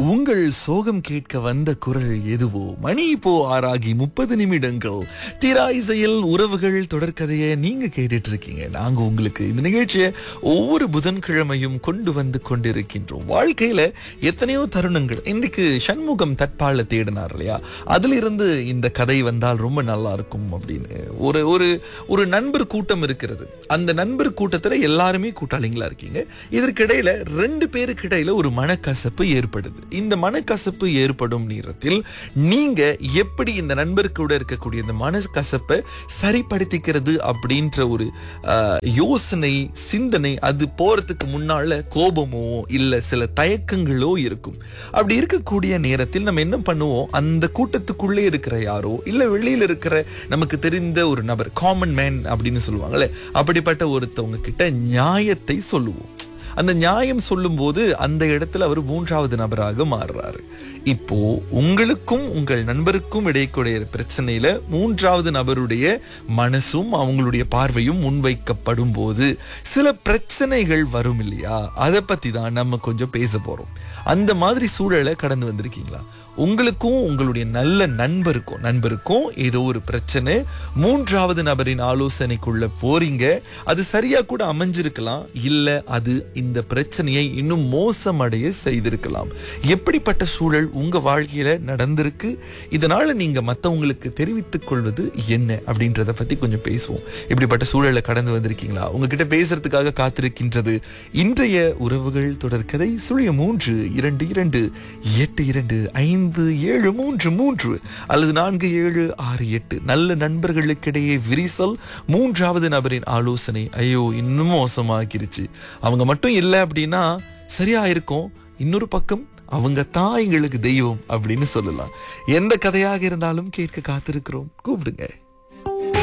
உங்கள் சோகம் கேட்க வந்த குரல் எதுவோ மணி இப்போ ஆறாகி முப்பது நிமிடங்கள் தீரா இசையில் உறவுகள் தொடர்கதையை நீங்க கேட்டுட்டு இருக்கீங்க நாங்க உங்களுக்கு இந்த நிகழ்ச்சியை ஒவ்வொரு புதன்கிழமையும் கொண்டு வந்து கொண்டிருக்கின்றோம் வாழ்க்கையில எத்தனையோ தருணங்கள் இன்னைக்கு சண்முகம் தட்பால தேடினார் இல்லையா அதுல இருந்து இந்த கதை வந்தால் ரொம்ப நல்லா இருக்கும் அப்படின்னு ஒரு ஒரு ஒரு நண்பர் கூட்டம் இருக்கிறது அந்த நண்பர் கூட்டத்துல எல்லாருமே கூட்டாளிங்களா இருக்கீங்க இதற்கிடையில ரெண்டு பேருக்கு இடையில ஒரு மனக்கசப்பு ஏற்படுது இந்த மனக்கசப்பு ஏற்படும் நேரத்தில் நீங்க எப்படி இந்த நண்பருக்கு கூட இருக்கக்கூடிய இந்த மனக்கசப்பை சரிப்படுத்திக்கிறது அப்படின்ற ஒரு ஆஹ், யோசனை சிந்தனை அது போறதுக்கு முன்னால கோபமோ இல்ல சில தயக்கங்களோ இருக்கும் அப்படி இருக்கக்கூடிய நேரத்தில் நம்ம என்ன பண்ணுவோம் அந்த கூட்டத்துக்குள்ளே இருக்கிற யாரோ இல்ல வெளியில இருக்கிற நமக்கு தெரிந்த ஒரு நபர் காமன் மேன் அப்படின்னு சொல்லுவாங்கல்ல அப்படிப்பட்ட ஒருத்தவங்க கிட்ட நியாயத்தை சொல்லுவோம் அந்த நியாயம் சொல்லும்போது அந்த இடத்துல அவர் மூன்றாவது நபராக மாறுறாரு இப்போ உங்களுக்கும் உங்கள் நண்பருக்கும் இடையக்கூடிய பிரச்சனையில மூன்றாவது நபருடைய மனசும் அவங்களுடைய பார்வையும் முன்வைக்கப்படும் போது சில பிரச்சனைகள் வரும் இல்லையா அதை பத்தி தான் நம்ம கொஞ்சம் பேச போறோம் அந்த மாதிரி சூழலை கடந்து வந்திருக்கீங்களா உங்களுக்கும் உங்களுடைய நல்ல நண்பருக்கும் நண்பருக்கும் ஏதோ ஒரு பிரச்சனை மூன்றாவது நபரின் ஆலோசனைக்குள்ள போறீங்க அது சரியா கூட அமைஞ்சிருக்கலாம் இல்ல அது இந்த பிரச்சனையை இன்னும் மோசமடைய செய்திருக்கலாம் எப்படிப்பட்ட சூழல் உங்க வாழ்க்கையில நடந்திருக்கு இதனால நீங்க மத்தவங்களுக்கு தெரிவித்துக் கொள்வது என்ன அப்படின்றத பத்தி கொஞ்சம் பேசுவோம் இப்படிப்பட்ட சூழலை கடந்து வந்திருக்கீங்களா உங்ககிட்ட பேசுறதுக்காக காத்திருக்கின்றது இன்றைய உறவுகள் தொடர்கதை சுழிய மூன்று இரண்டு இரண்டு எட்டு இரண்டு ஐந்து ஏழு மூன்று மூன்று அல்லது நான்கு ஏழு ஆறு எட்டு நல்ல நண்பர்களுக்கிடையே விரிசல் மூன்றாவது நபரின் ஆலோசனை ஐயோ இன்னும் மோசமாகிருச்சு அவங்க மட்டும் இல்லை அப்படின்னா சரியா இருக்கும் இன்னொரு பக்கம் அவங்க தான் எங்களுக்கு தெய்வம் அப்படின்னு சொல்லலாம் எந்த கதையாக இருந்தாலும் கேட்க காத்திருக்கிறோம் கூப்பிடுங்க